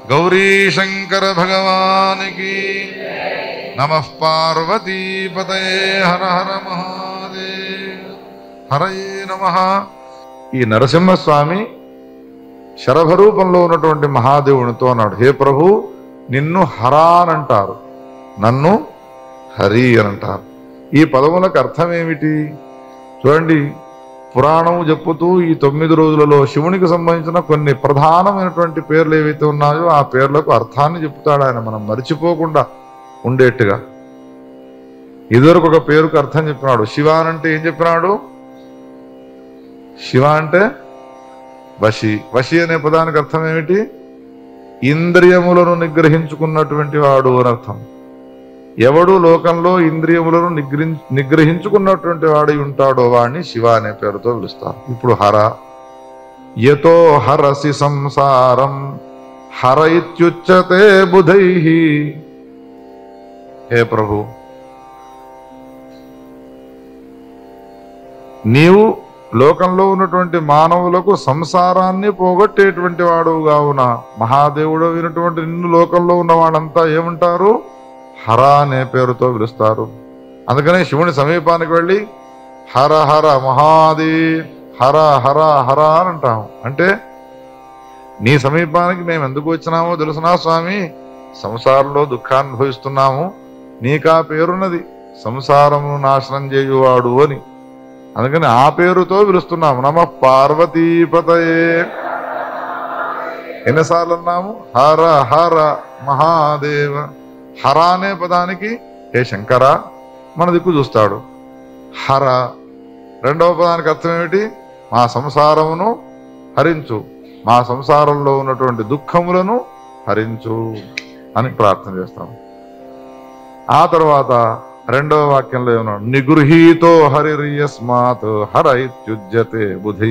గౌరీశంకర భగవానికి నమ పార్వతీపతయే హర హర మహాదేవ్ హరయే నమ ఈ నరసింహస్వామి శరభరూపంలో ఉన్నటువంటి మహాదేవునితో అన్నాడు హే ప్రభు నిన్ను హరా అని అంటారు నన్ను హరి అని అంటారు ఈ పదములకు అర్థం ఏమిటి చూడండి పురాణం చెప్పుతూ ఈ తొమ్మిది రోజులలో శివునికి సంబంధించిన కొన్ని ప్రధానమైనటువంటి పేర్లు ఏవైతే ఉన్నాయో ఆ పేర్లకు అర్థాన్ని చెప్తాడు ఆయన మనం మర్చిపోకుండా ఉండేట్టుగా ఇదివరకు ఒక పేరుకు అర్థం చెప్పినాడు శివ అంటే ఏం చెప్పినాడు శివ అంటే వశి వశి అనే పదానికి అర్థం ఏమిటి ఇంద్రియములను నిగ్రహించుకున్నటువంటి వాడు అని అర్థం ఎవడు లోకంలో ఇంద్రియములను నిగ్రహి నిగ్రహించుకున్నటువంటి వాడై ఉంటాడో వాడిని శివ అనే పేరుతో పిలుస్తారు ఇప్పుడు హర యతో హరసి సంసారం హర ఇత్యుచ్యతే బుధై హే ప్రభు నీవు లోకంలో ఉన్నటువంటి మానవులకు సంసారాన్ని పోగొట్టేటువంటి వాడు కావున మహాదేవుడు అయినటువంటి నిన్ను లోకంలో ఉన్న వాడంతా ఏమంటారు హర అనే పేరుతో పిలుస్తారు అందుకనే శివుని సమీపానికి వెళ్ళి హర హర మహాదే హర హర హర అని అంటాము అంటే నీ సమీపానికి మేము ఎందుకు వచ్చినామో తెలుసునా స్వామి సంసారంలో దుఃఖాన్ని అనుభవిస్తున్నాము నీకా పేరున్నది సంసారము నాశనం చేయువాడు అని అందుకని ఆ పేరుతో పిలుస్తున్నాము నమ పార్వతీపతయే ఎన్నిసార్లు అన్నాము హర హర మహాదేవ హర అనే పదానికి హే శంకర మన దిక్కు చూస్తాడు హర రెండవ పదానికి అర్థం ఏమిటి మా సంసారమును హరించు మా సంసారంలో ఉన్నటువంటి దుఃఖములను హరించు అని ప్రార్థన చేస్తాం ఆ తర్వాత రెండవ వాక్యంలో ఏమన్నాడు నిగృహీతో హరిర్యస్మాత్ హర ఇత్యుజ్యతే బుధై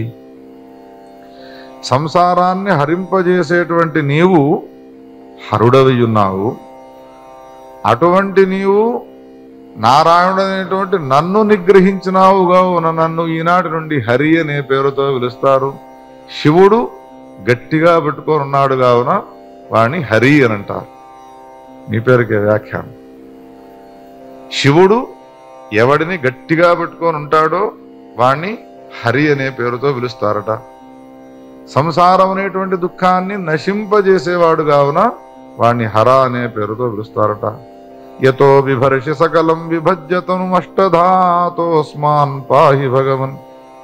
సంసారాన్ని హరింపజేసేటువంటి నీవు హరుడవి ఉన్నావు అటువంటి నీవు నారాయణుడు అనేటువంటి నన్ను నిగ్రహించినావుగా ఉన్న నన్ను ఈనాటి నుండి హరి అనే పేరుతో పిలుస్తారు శివుడు గట్టిగా పెట్టుకొని ఉన్నాడు కావున వాణ్ణి హరి అని అంటారు నీ పేరుకే వ్యాఖ్యానం శివుడు ఎవడిని గట్టిగా పెట్టుకొని ఉంటాడో వాణ్ణి హరి అనే పేరుతో పిలుస్తారట సంసారం అనేటువంటి దుఃఖాన్ని నశింపజేసేవాడు కావున వాణ్ణి హర అనే పేరుతో పిలుస్తారట యతో బిభర్షి సకలం విభజ్యతను అష్టధాతోస్మాన్ పాహి భగవన్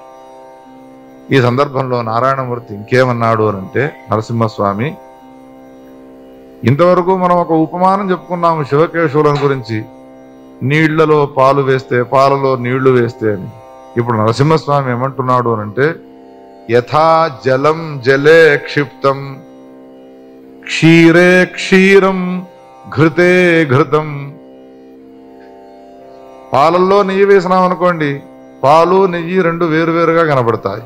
ఈ సందర్భంలో నారాయణమూర్తి ఇంకేమన్నాడు అనంటే నరసింహస్వామి ఇంతవరకు మనం ఒక ఉపమానం చెప్పుకున్నాము శివకేశవులను గురించి నీళ్లలో పాలు వేస్తే పాలలో నీళ్లు వేస్తే అని ఇప్పుడు నరసింహస్వామి ఏమంటున్నాడు అనంటే యథా జలం జలే క్షిప్తం క్షీరే క్షీరం ఘృతే ఘృతం పాలల్లో నెయ్యి వేసినాం అనుకోండి పాలు నెయ్యి రెండు వేరువేరుగా కనబడతాయి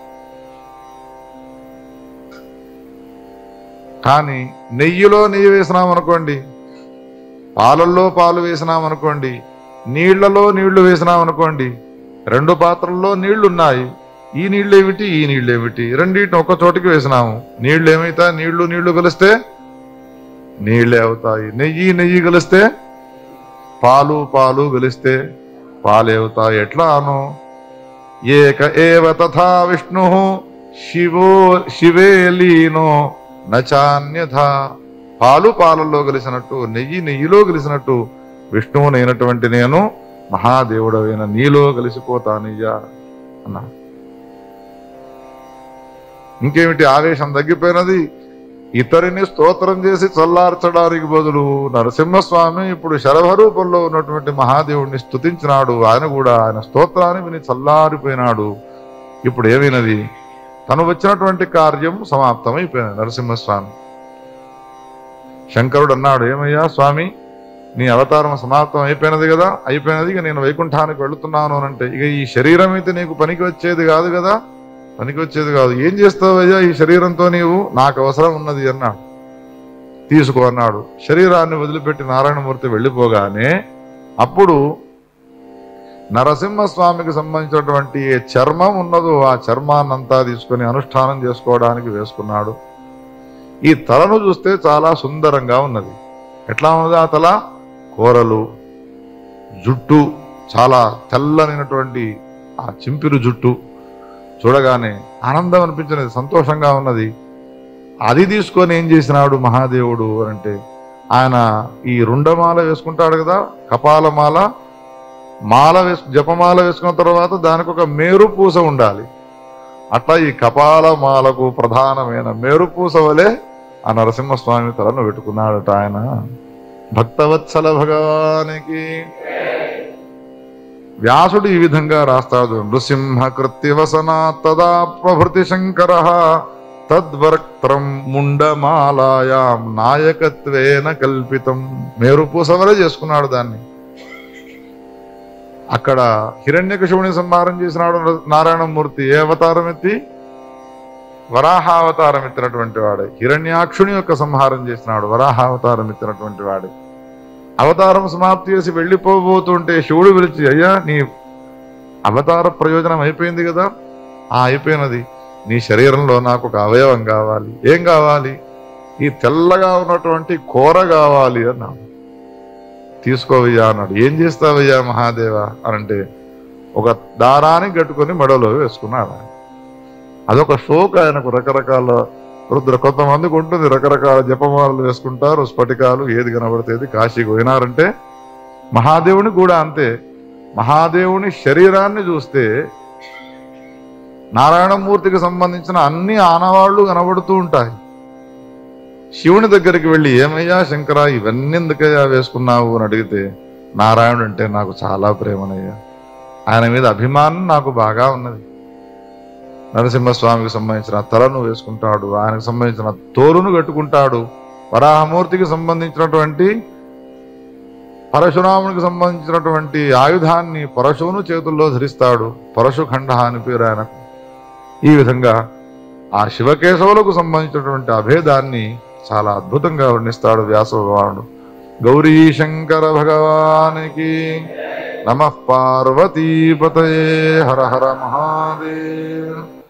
కానీ నెయ్యిలో నెయ్యి వేసినాం అనుకోండి పాలల్లో పాలు వేసినాం అనుకోండి నీళ్లలో నీళ్లు వేసినాం అనుకోండి రెండు పాత్రల్లో నీళ్లు ఉన్నాయి ఈ నీళ్ళు ఏమిటి ఈ నీళ్ళు ఏమిటి రెండింటిని ఒక చోటికి వేసినాము నీళ్లు ఏమైతాయి నీళ్లు నీళ్లు కలిస్తే నీళ్ళే అవుతాయి నెయ్యి నెయ్యి కలిస్తే పాలు పాలు కలిస్తే పాలే అవుతాయి ఎట్లా అను ఏక ఏవ తథా విష్ణు శివో శివే లీనో నచాన్యథ పాలు పాలల్లో కలిసినట్టు నెయ్యి నెయ్యిలో కలిసినట్టు విష్ణువునైనటువంటి నేను మహాదేవుడవైన నీలో కలిసిపోతానయ్యా అన్నా ఇంకేమిటి ఆవేశం తగ్గిపోయినది ఇతరిని స్తోత్రం చేసి చల్లార్చడానికి బదులు నరసింహస్వామి ఇప్పుడు శరభరూపంలో ఉన్నటువంటి మహాదేవుడిని స్తుతించినాడు ఆయన కూడా ఆయన స్తోత్రాన్ని విని చల్లారిపోయినాడు ఇప్పుడు ఏమైనది తను వచ్చినటువంటి కార్యం సమాప్తమైపోయినది నరసింహస్వామి శంకరుడు అన్నాడు ఏమయ్యా స్వామి నీ అవతారం సమాప్తం అయిపోయినది కదా అయిపోయినది ఇక నేను వైకుంఠానికి వెళుతున్నాను అని అంటే ఇక ఈ శరీరం అయితే నీకు పనికి వచ్చేది కాదు కదా పనికి వచ్చేది కాదు ఏం చేస్తావయ్యా ఈ శరీరంతో నీవు నాకు అవసరం ఉన్నది అన్నాడు తీసుకో అన్నాడు శరీరాన్ని వదిలిపెట్టి నారాయణమూర్తి వెళ్ళిపోగానే అప్పుడు నరసింహస్వామికి సంబంధించినటువంటి ఏ చర్మం ఉన్నదో ఆ చర్మాన్నంతా తీసుకొని అనుష్ఠానం చేసుకోవడానికి వేసుకున్నాడు ఈ తలను చూస్తే చాలా సుందరంగా ఉన్నది ఎట్లా ఉన్నది ఆ తల కూరలు జుట్టు చాలా తెల్లనైనటువంటి ఆ చింపిరు జుట్టు చూడగానే ఆనందం అనిపించినది సంతోషంగా ఉన్నది అది తీసుకొని ఏం చేసినాడు మహాదేవుడు అని అంటే ఆయన ఈ రుండమాల వేసుకుంటాడు కదా కపాలమాల మాల వేసు జపమాల వేసుకున్న తర్వాత దానికి ఒక మేరు పూస ఉండాలి అట్లా ఈ కపాల మాలకు ప్రధానమైన మేరు పూస వలె ఆ నరసింహస్వామి తలను పెట్టుకున్నాడట ఆయన భక్తవత్సల భగవానికి వ్యాసుడు ఈ విధంగా రాస్తాడు నృసింహ కృత్యవసనా తదా ప్రభృతి శంకర తద్వక్త్రం ముండమాలాయాం నాయకత్వేన కల్పితం మేరు పూసవలే చేసుకున్నాడు దాన్ని అక్కడ హిరణ్యకశివుని సంహారం చేసినాడు నారాయణమూర్తి ఏ అవతారం ఎత్తి వరాహావతారం ఎత్తినటువంటి వాడే హిరణ్యాక్షుని యొక్క సంహారం చేసినాడు వరాహావతారం ఎత్తినటువంటి వాడే అవతారం సమాప్తి చేసి వెళ్ళిపోబోతుంటే శివుడు పిలిచి అయ్యా నీ అవతార ప్రయోజనం అయిపోయింది కదా ఆ అయిపోయినది నీ శరీరంలో నాకు ఒక అవయవం కావాలి ఏం కావాలి ఈ తెల్లగా ఉన్నటువంటి కూర కావాలి అన్నాడు తీసుకోవయ్యా అన్నాడు ఏం చేస్తావయ్యా మహాదేవ అని అంటే ఒక దారాన్ని కట్టుకొని మెడలో వేసుకున్నాడు ఆయన. అదొక షోక్ ఆయనకు రకరకాల రుద్ర కొంతమందికి ఉంటుంది రకరకాల జపమాలలు వేసుకుంటారు స్ఫటికాలు ఏది కనబడితేది కాశీకి పోయినారంటే మహాదేవుని కూడా అంతే మహాదేవుని శరీరాన్ని చూస్తే నారాయణమూర్తికి సంబంధించిన అన్ని ఆనవాళ్లు కనబడుతూ ఉంటాయి శివుని దగ్గరికి వెళ్ళి ఏమయ్యా శంకర ఇవన్నీ ఎందుకయ్యా వేసుకున్నావు అని అడిగితే నారాయణుడు అంటే నాకు చాలా ప్రేమనయ్యా ఆయన మీద అభిమానం నాకు బాగా ఉన్నది నరసింహస్వామికి సంబంధించిన తలను వేసుకుంటాడు ఆయనకు సంబంధించిన తోరును కట్టుకుంటాడు వరాహమూర్తికి సంబంధించినటువంటి పరశురామునికి సంబంధించినటువంటి ఆయుధాన్ని పరశువును చేతుల్లో ధరిస్తాడు పరశుఖండ అని పేరు ఆయనకు ఈ విధంగా ఆ శివకేశవులకు సంబంధించినటువంటి అభేదాన్ని చాలా అద్భుతంగా వర్ణిస్తాడు వ్యాస భగవానుడు గౌరీ శంకర భగవానికి నమ పార్వతీపతయే హర హర మహాదేవ్